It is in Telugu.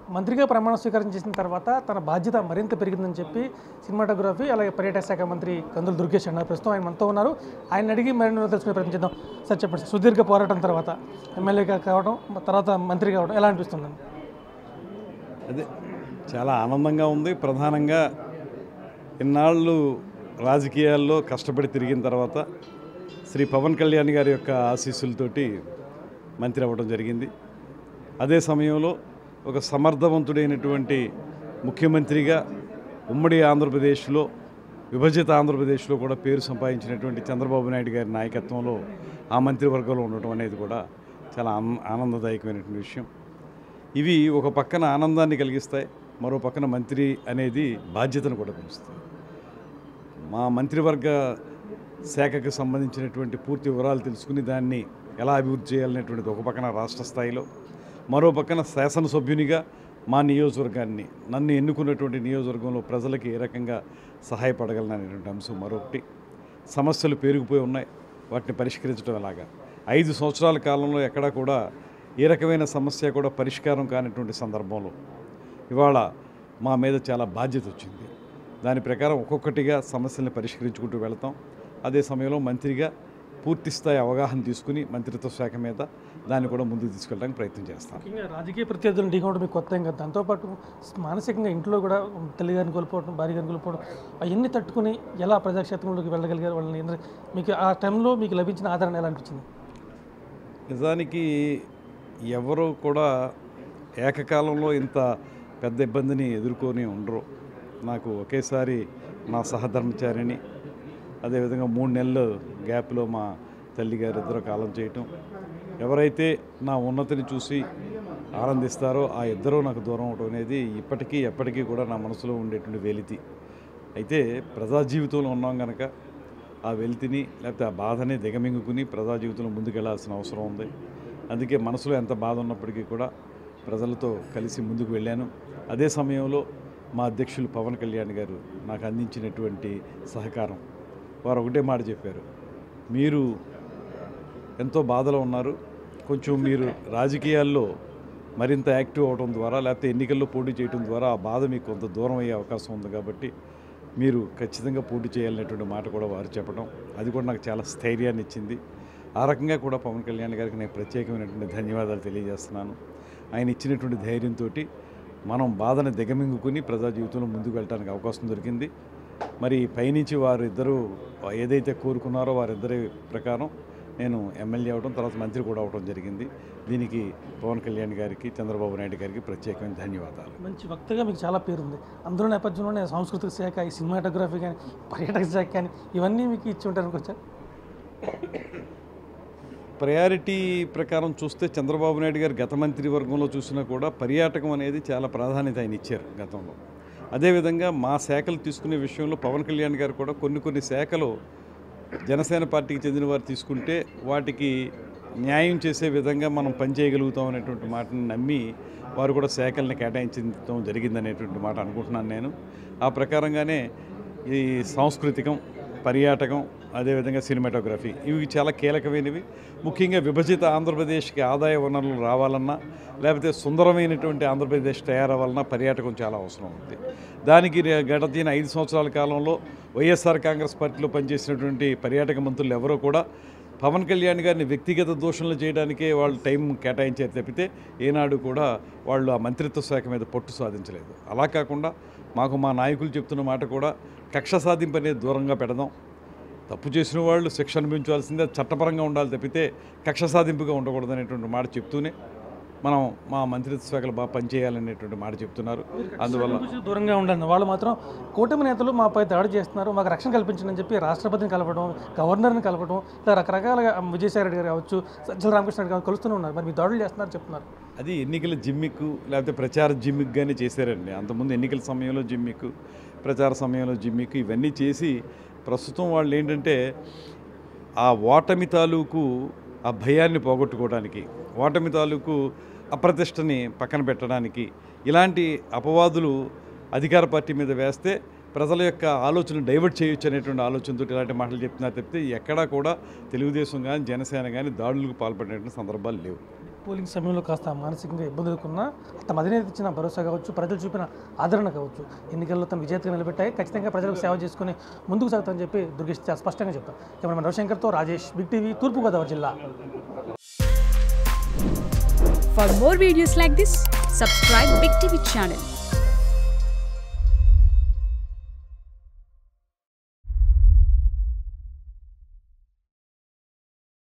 మంత్రిగా ప్రమాణ స్వీకారం చేసిన తర్వాత తన బాధ్యత మరింత పెరిగిందని చెప్పి సినిమాటోగ్రఫీ అలాగే పర్యాటక శాఖ మంత్రి కందులు దుర్గేష్ అన్నారు ప్రస్తుతం ఆయన మనతో ఉన్నారు ఆయన అడిగి మరిన్ని తెలుసుకునే ప్రయత్నం చేద్దాం సార్ చెప్పండి సార్, సుదీర్ఘ పోరాటం తర్వాత ఎమ్మెల్యేగా కావడం తర్వాత మంత్రి కావడం ఎలా అనిపిస్తుందండి అదే చాలా ఆనందంగా ఉంది ప్రధానంగా ఇన్నాళ్ళు రాజకీయాల్లో కష్టపడి తిరిగిన తర్వాత శ్రీ పవన్ కళ్యాణ్ గారి యొక్క ఆశీస్సులతోటి మంత్రి అవ్వడం జరిగింది అదే సమయంలో ఒక సమర్థవంతుడైనటువంటి ముఖ్యమంత్రిగా ఉమ్మడి ఆంధ్రప్రదేశ్లో విభజిత ఆంధ్రప్రదేశ్లో కూడా పేరు సంపాదించినటువంటి చంద్రబాబు నాయుడు గారి నాయకత్వంలో ఆ మంత్రివర్గంలో ఉండటం అనేది కూడా చాలా ఆన- ఆనందదాయకమైనటువంటి విషయం ఇవి ఒక పక్కన ఆనందాన్ని కలిగిస్తాయి మరో పక్కన మంత్రి అనేది బాధ్యతను కూడా పెంచుతాయి మా మంత్రివర్గ శాఖకు సంబంధించినటువంటి పూర్తి వివరాలు తెలుసుకుని దాన్ని ఎలా అభివృద్ధి చేయాలనేటువంటిది ఒక పక్కన రాష్ట్ర స్థాయిలో మరో పక్కన శాసనసభ్యునిగా మా నియోజకవర్గాన్ని నన్ను ఎన్నుకున్నటువంటి నియోజకవర్గంలో ప్రజలకి ఏ రకంగా సహాయపడగలననేటువంటి అంశం మరొకటి సమస్యలు పెరిగిపోయి ఉన్నాయి వాటిని పరిష్కరించడం ఎలాగా ఐదు సంవత్సరాల కాలంలో ఎక్కడా కూడా ఏ రకమైన సమస్య కూడా పరిష్కారం కానిటువంటి సందర్భంలో ఇవాళ మా మీద చాలా బాధ్యత వచ్చింది దాని ప్రకారం ఒక్కొక్కటిగా సమస్యల్ని పరిష్కరించుకుంటూ వెళ్తాం అదే సమయంలో మంత్రిగా పూర్తి స్థాయి అవగాహన తీసుకుని మంత్రిత్వ శాఖ మీద దాన్ని కూడా ముందుకు తీసుకెళ్ళడానికి ప్రయత్నం చేస్తాం ముఖ్యంగా రాజకీయ ప్రత్యర్థులను ఢీకొనడం మీకు కొత్త ఏం కదా దాంతోపాటు మానసికంగా ఇంట్లో కూడా తల్లి గారిని కోల్పోవడం భార్య గారిని కోల్పోవడం అవన్నీ తట్టుకుని ఎలా ప్రజాక్షేత్రంలోకి వెళ్ళగలిగారు వాళ్ళని ఏంటంటే మీకు ఆ టైంలో మీకు లభించిన ఆదరణ ఎలా అనిపించింది నిజానికి ఎవరు కూడా ఏకకాలంలో ఇంత పెద్ద ఇబ్బందిని ఎదుర్కొని ఉండరు నాకు ఒకేసారి నా సహధర్మచారిని అదేవిధంగా మూడు నెలలు గ్యాప్లో మా తల్లిగారు ఇద్దరు కాలం చేయటం ఎవరైతే నా ఉన్నతిని చూసి ఆనందిస్తారో ఆ ఇద్దరూ నాకు దూరం అవడం అనేది ఇప్పటికీ ఎప్పటికీ కూడా నా మనసులో ఉండేటువంటి వెలితి అయితే ప్రజా జీవితంలో ఉన్నాం కనుక ఆ వెలితిని లేకపోతే ఆ బాధని దిగమింగుకుని ప్రజా జీవితంలో ముందుకెళ్లాల్సిన అవసరం ఉంది అందుకే మనసులో ఎంత బాధ ఉన్నప్పటికీ కూడా ప్రజలతో కలిసి ముందుకు వెళ్ళాను అదే సమయంలో మా అధ్యక్షులు పవన్ కళ్యాణ్ గారు నాకు అందించినటువంటి సహకారం వారు ఒకటే మాట చెప్పారు మీరు ఎంతో బాధలో ఉన్నారు కొంచెం మీరు రాజకీయాల్లో మరింత యాక్టివ్ అవడం ద్వారా లేకపోతే ఎన్నికల్లో పోటీ చేయడం ద్వారా ఆ బాధ మీకు కొంత దూరం అయ్యే అవకాశం ఉంది కాబట్టి మీరు ఖచ్చితంగా పోటీ చేయాలనేటువంటి మాట కూడా వారు చెప్పడం అది కూడా నాకు చాలా స్థైర్యాన్ని ఇచ్చింది ఆ రకంగా కూడా పవన్ కళ్యాణ్ గారికి నేను ప్రత్యేకమైనటువంటి ధన్యవాదాలు తెలియజేస్తున్నాను ఆయన ఇచ్చినటువంటి ధైర్యంతో మనం బాధను దిగమింగుకుని ప్రజా జీవితంలో ముందుకు వెళ్ళడానికి అవకాశం దొరికింది మరి పైనుంచి వారు ఇద్దరు ఏదైతే కోరుకున్నారో వారిద్దరి ప్రకారం నేను ఎమ్మెల్యే అవడం తర్వాత మంత్రి కూడా అవడం జరిగింది దీనికి పవన్ కళ్యాణ్ గారికి చంద్రబాబు నాయుడు గారికి ప్రత్యేకమైన ధన్యవాదాలు మంచి వక్తగా మీకు చాలా పేరు ఉంది అందులో నేపథ్యంలోనే సాంస్కృతిక శాఖ ఈ సినిమాటోగ్రఫీ కానీ పర్యాటక శాఖ కానీ ఇవన్నీ మీకు ఇచ్చి ఉంటారు అనుకోవచ్చా ప్రయారిటీ ప్రకారం చూస్తే చంద్రబాబు నాయుడు గారు గత మంత్రివర్గంలో చూసినా కూడా పర్యాటకం అనేది చాలా ప్రాధాన్యత ఆయన ఇచ్చారు గతంలో అదేవిధంగా మా శాఖలు తీసుకునే విషయంలో పవన్ కళ్యాణ్ గారు కూడా కొన్ని కొన్ని శాఖలు జనసేన పార్టీకి చెందిన వారు తీసుకుంటే వాటికి న్యాయం చేసే విధంగా మనం పనిచేయగలుగుతాం అనేటువంటి మాటను నమ్మి వారు కూడా శాఖల్ని కేటాయించడం జరిగిందనేటువంటి మాట అనుకుంటున్నాను నేను ఆ ప్రకారంగానే ఈ సాంస్కృతికం పర్యాటకం అదేవిధంగా సినిమాటోగ్రఫీ ఇవి చాలా కీలకమైనవి ముఖ్యంగా విభజిత ఆంధ్రప్రదేశ్కి ఆదాయ వనరులు రావాలన్నా లేకపోతే సుందరమైనటువంటి ఆంధ్రప్రదేశ్ తయారవ్వాలన్నా పర్యాటకం చాలా అవసరం ఉంది దానికి రే- గడచిన ఐదు సంవత్సరాల కాలంలో వైఎస్ఆర్ కాంగ్రెస్ పార్టీలో పనిచేసినటువంటి పర్యాటక మంత్రులు ఎవరో కూడా పవన్ కళ్యాణ్ గారిని వ్యక్తిగత దూషణలు చేయడానికే వాళ్ళు టైం కేటాయించారు తప్పితే ఏనాడు కూడా వాళ్ళు ఆ మంత్రిత్వ శాఖ మీద పట్టు సాధించలేదు అలా కాకుండా మాకు మా నాయకులు చెప్తున్న మాట కూడా కక్ష సాధింపు అనేది దూరంగా పెడదాం తప్పు చేసిన వాళ్ళు శిక్ష అనుభవించాల్సిందే అది చట్టపరంగా ఉండాలి తప్పితే కక్ష సాధింపుగా ఉండకూడదు అనేటువంటి మాట చెప్తూనే మనం మా మంత్రిత్వ శాఖలు బాగా పనిచేయాలనేటువంటి మాట చెప్తున్నారు అందువల్ల కొంచెం దూరంగా ఉండండి వాళ్ళు మాత్రం కూటమి నేతలు మాపై దాడి చేస్తున్నారు మాకు రక్షణ కల్పించండి అని చెప్పి రాష్ట్రపతిని కలపడం గవర్నర్ని కలపడం ఇలా రకరకాలుగా విజయసాయి రెడ్డి గారు కావచ్చు సజ్జల రామకృష్ణ రెడ్డి గారు కలుస్తూనే ఉన్నారు మరి మీ దాడులు చేస్తున్నారు చెప్తున్నారు అది ఎన్నికల జిమ్మిక్ లేకపోతే ప్రచార జిమ్మిక్ కానీ చేశారండి అంతకుముందు ఎన్నికల సమయంలో జిమ్మిక్ ప్రచార సమయంలో జిమ్మిక్ ఇవన్నీ చేసి ప్రస్తుతం వాళ్ళు ఏంటంటే ఆ ఓటమి తాలూకు ఆ భయాన్ని పోగొట్టుకోవడానికి ఓటమి తాలూకు అప్రతిష్టని పక్కన పెట్టడానికి ఇలాంటి అపవాదులు అధికార పార్టీ మీద వేస్తే ప్రజల యొక్క ఆలోచన డైవర్ట్ చేయొచ్చు అనేటువంటి ఆలోచనతో ఇలాంటి మాటలు చెప్తున్నారు తప్పితే ఎక్కడా కూడా తెలుగుదేశం కానీ జనసేన కానీ దాడులకు పాల్పడినటువంటి సందర్భాలు లేవు పోలింగ్ సమయంలో కాస్త మానసికంగా ఇబ్బంది ఎదుర్కొన్నా తమ అధినేత ఇచ్చిన భరోసా కావచ్చు ప్రజలు చూపిన ఆదరణ కావచ్చు ఎన్నికల్లో తన విజేతగా నిలబెట్టాయి ఖచ్చితంగా ప్రజలకు సేవ చేసుకుని ముందుకు సాగుతామని చెప్పి దుర్గేష్ చాలా స్పష్టంగా చెప్తాం కెమెరామెన్ రవిశంకర్తో రాజేష్ బిగ్ టీవీ తూర్పుగోదావరి జిల్లా For more videos like this, subscribe Big TV channel